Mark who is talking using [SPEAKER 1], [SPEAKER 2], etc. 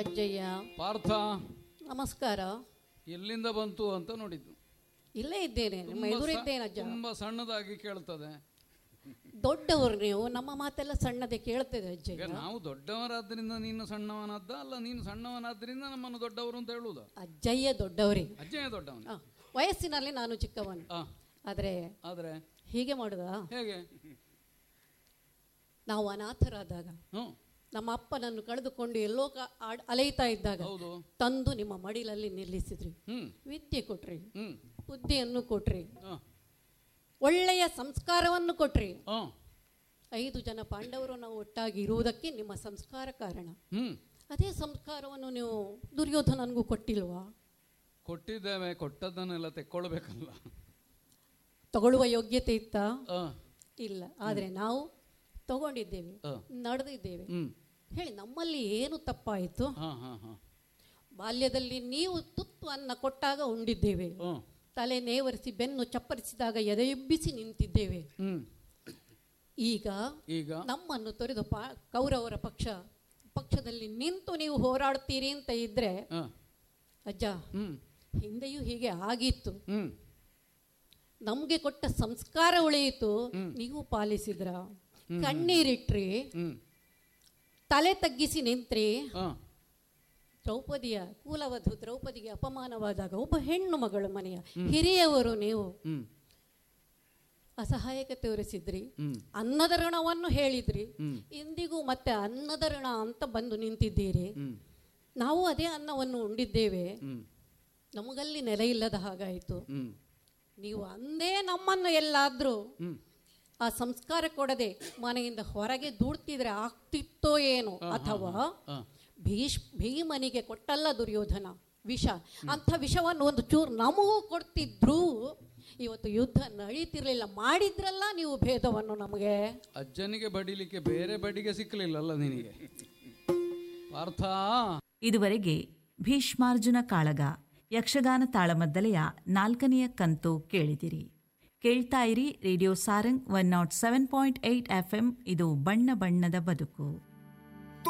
[SPEAKER 1] ಅಜ್ಜಯ್ಯ
[SPEAKER 2] ಪಾರ್ಥ
[SPEAKER 1] ನಮಸ್ಕಾರ
[SPEAKER 2] ಎಲ್ಲಿಂದ ಬಂತು ಅಂತ ನೋಡಿದ್ದು
[SPEAKER 1] ಇಲ್ಲೇ ಇದ್ದೇನೆ ನಿಮ್ಮ
[SPEAKER 2] ತುಂಬಾ
[SPEAKER 1] ಎದುರಿದ್ದೇನೆ
[SPEAKER 2] ಸ-
[SPEAKER 1] ಅಜ್ಜ
[SPEAKER 2] ತುಂಬಾ ಸಣ್ಣದಾಗಿ ಕೇಳ್ತದೆ
[SPEAKER 1] ದೊಡ್ಡವರು ನೀವು ನಮ್ಮ ಮಾತೆಲ್ಲ ಸಣ್ಣದೆ ಕೇಳ್ತದೆ
[SPEAKER 2] ಈಗ
[SPEAKER 1] ಅಜ್ಜಯ್ಯ
[SPEAKER 2] ನಾವು ದೊಡ್ಡವರಾದ್ರಿಂದ ನೀನು ಸಣ್ಣವನಾದ್ದ ಅಲ್ಲ ನೀನು ಸಣ್ಣವನಾದ್ರಿಂದ ನಮ್ಮನ್ನು ದೊಡ್ಡವರು ಅಂತ ಹೇಳುವುದ
[SPEAKER 1] ಅಜ್ಜಯ್ಯ ದೊಡ್ಡವರೇ
[SPEAKER 2] ಅಜ್ಜನೇ ದೊಡ್ಡವನು
[SPEAKER 1] ಆ, ವಯಸ್ಸಿನಲ್ಲಿ ನಾನು ಚಿಕ್ಕವನು
[SPEAKER 2] ಆ,
[SPEAKER 1] ಆದರೆ
[SPEAKER 2] ಆದ್ರೆ
[SPEAKER 1] ಹೀಗೆ ಮಾಡುದಾ
[SPEAKER 2] ಹೇಗೆ
[SPEAKER 1] ನಾವು ಅನಾಥರಾದಾಗ
[SPEAKER 2] ಹ್ಞೂ
[SPEAKER 1] ನಮ್ಮ ಅಪ್ಪನನ್ನು ಕಳೆದುಕೊಂಡು ಎಲ್ಲೋ ಕ- ಆಡ್- ಅಲೆಯುತ್ತಾ ಇದ್ದಾಗ
[SPEAKER 2] ಹೌದು
[SPEAKER 1] ತಂದು ನಿಮ್ಮ ಮಡಿಲಲ್ಲಿ ನಿಲ್ಲಿಸಿದ್ರಿ
[SPEAKER 2] ಹ್ಮ್
[SPEAKER 1] ವಿದ್ಯೆ ಕೊಟ್ರಿ
[SPEAKER 2] ಹ್ಮ್
[SPEAKER 1] ಬುದ್ಧಿಯನ್ನು ಕೊಟ್ರಿ
[SPEAKER 2] ಆ,
[SPEAKER 1] ಒಳ್ಳೆಯ ಸಂಸ್ಕಾರವನ್ನು ಕೊಟ್ರಿ
[SPEAKER 2] ಆ,
[SPEAKER 1] ಐದು ಜನ ಪಾಂಡವರು ನಾವು ಒಟ್ಟಾಗಿ ಇರುವುದಕ್ಕೆ ನಿಮ್ಮ ಸಂಸ್ಕಾರ ಕಾರಣ
[SPEAKER 2] ಹ್ಮ್
[SPEAKER 1] ಅದೇ ಸಂಸ್ಕಾರವನ್ನು ನೀವು ದುರ್ಯೋಧನನಿಗೂ ಕೊಟ್ಟಿಲ್ವಾ
[SPEAKER 2] ಕೊಟ್ಟಿದ್ದೇವೆ ಕೊಟ್ಟದ್ದನ್ನೆಲ್ಲ ತೆಕ್ಕೊಳ್ಬೇಕಲ್ಲ
[SPEAKER 1] ತಗೊಳ್ಳುವ ಯೋಗ್ಯತೆ ಇತ್ತಾ
[SPEAKER 2] ಆ,
[SPEAKER 1] ಇಲ್ಲ ಆದರೆ ನಾವು ತಗೊಂಡಿದ್ದೇವೆ
[SPEAKER 2] ಆ.
[SPEAKER 1] ನಡೆದಿದ್ದೇವೆ
[SPEAKER 2] ಹ್ಮ್
[SPEAKER 1] ಹೇಳಿ ನಮ್ಮಲ್ಲಿ ಏನು ತಪ್ಪಾಯಿತು
[SPEAKER 2] ಹಾ ಹಾ ಹಾ
[SPEAKER 1] ಬಾಲ್ಯದಲ್ಲಿ ನೀವು ತುತ್ತು ಅನ್ನ ಕೊಟ್ಟಾಗ ಉಂಡಿದ್ದೇವೆ
[SPEAKER 2] ಹ್ಮ್
[SPEAKER 1] ತಲೆ ನೇವರಿಸಿ ಬೆನ್ನು ಚಪ್ಪರಿಸಿದಾಗ ಎದೆಯುಬ್ಬಿಸಿ ನಿಂತಿದ್ದೇವೆ
[SPEAKER 2] ಹ್ಮ್
[SPEAKER 1] ಈಗ
[SPEAKER 2] ಈಗ
[SPEAKER 1] ನಮ್ಮನ್ನು ತೊರೆದು ಪಾ ಕೌರವರ ಪಕ್ಷ ಪಕ್ಷದಲ್ಲಿ ನಿಂತು ನೀವು ಹೋರಾಡ್ತೀರಿ ಅಂತ ಇದ್ರೆ
[SPEAKER 2] ಆ,
[SPEAKER 1] ಅಜ್ಜ
[SPEAKER 2] ಹ್ಮ್
[SPEAKER 1] ಹಿಂದೆಯೂ ಹೀಗೆ ಆಗಿತ್ತು
[SPEAKER 2] ಹ್ಮ್
[SPEAKER 1] ನಮ್ಗೆ ಕೊಟ್ಟ ಸಂಸ್ಕಾರ ಉಳಿಯಿತು ನೀವು ಪಾಲಿಸಿದ್ರ ಕಣ್ಣೀರಿಟ್ರಿ
[SPEAKER 2] ಹ್ಮ್
[SPEAKER 1] ತಲೆ ತಗ್ಗಿಸಿ ನಿಂತ್ರಿ
[SPEAKER 2] ಆ,
[SPEAKER 1] ದ್ರೌಪದಿಯ ಕೂಲವಧು ದ್ರೌಪದಿಗೆ ಅಪಮಾನವಾದಾಗ ಒಬ್ಬ ಹೆಣ್ಣು ಮಗಳು ಮನೆಯ ಹಿರಿಯವರು ನೀವು
[SPEAKER 2] ಹ್ಮ್
[SPEAKER 1] ಅಸಹಾಯಕತೆ ತೋರಿಸಿದ್ರಿ
[SPEAKER 2] ಹ್ಮ್
[SPEAKER 1] ಅನ್ನದ ಋಣವನ್ನು ಹೇಳಿದ್ರಿ
[SPEAKER 2] ಹ್ಮ್.
[SPEAKER 1] ಇಂದಿಗೂ ಮತ್ತೆ ಅನ್ನದ ಋಣ ಅಂತ ಬಂದು ನಿಂತಿದ್ದೀರಿ
[SPEAKER 2] ಹ್ಮ್
[SPEAKER 1] ನಾವು ಅದೇ ಅನ್ನವನ್ನು ಉಂಡಿದ್ದೇವೆ
[SPEAKER 2] ಹ್ಮ್
[SPEAKER 1] ನಮಗಲ್ಲಿ ನೆಲೆ ಇಲ್ಲದ ಹಾಗಾಯಿತು
[SPEAKER 2] ಹ್ಮ್
[SPEAKER 1] ನೀವು ಅಂದೇ ನಮ್ಮನ್ನು ಎಲ್ಲಾದ್ರೂ
[SPEAKER 2] ಹ್ಮ್
[SPEAKER 1] ಆ ಸಂಸ್ಕಾರ ಕೊಡದೆ ಮನೆಯಿಂದ ಹೊರಗೆ ದೂಡ್ತಿದ್ರೆ ಆಗ್ತಿತ್ತೋ ಏನೋ ಅಥವಾ
[SPEAKER 2] ಆ,
[SPEAKER 1] ಭೀಷ್ ಭೀಮನಿಗೆ ಕೊಟ್ಟಲ್ಲ ದುರ್ಯೋಧನ ವಿಷ ಅಂಥ ವಿಷವನ್ನು ಒಂದು ಚೂರು ನಮಗೂ ಕೊಡ್ತಿದ್ರು ಇವತ್ತು ಯುದ್ಧ ನಡೀತಿರ್ಲಿಲ್ಲ ಮಾಡಿದ್ರಲ್ಲ ನೀವು ಭೇದವನ್ನು ನಮಗೆ
[SPEAKER 2] ಅಜ್ಜನಿಗೆ ಬಡಿಲಿಕ್ಕೆ ಬೇರೆ ಬಡಿಗೆ ಸಿಕ್ಕಲಿಲ್ಲಲ್ಲ ನಿನಗೆ ಪಾರ್ಥ
[SPEAKER 3] ಇದುವರೆಗೆ ಭೀಷ್ಮಾರ್ಜುನ ಕಾಳಗ ಯಕ್ಷಗಾನ ತಾಳಮದ್ದಲೆಯ ನಾಲ್ಕನೆಯ ಕಂತು ಕೇಳಿದಿರಿ ಕೇಳ್ತಾ ಇರಿ radio Sarang one nought seven point eight F M ಇದು ಬಣ್ಣ ಬಣ್ಣದ ಬದುಕು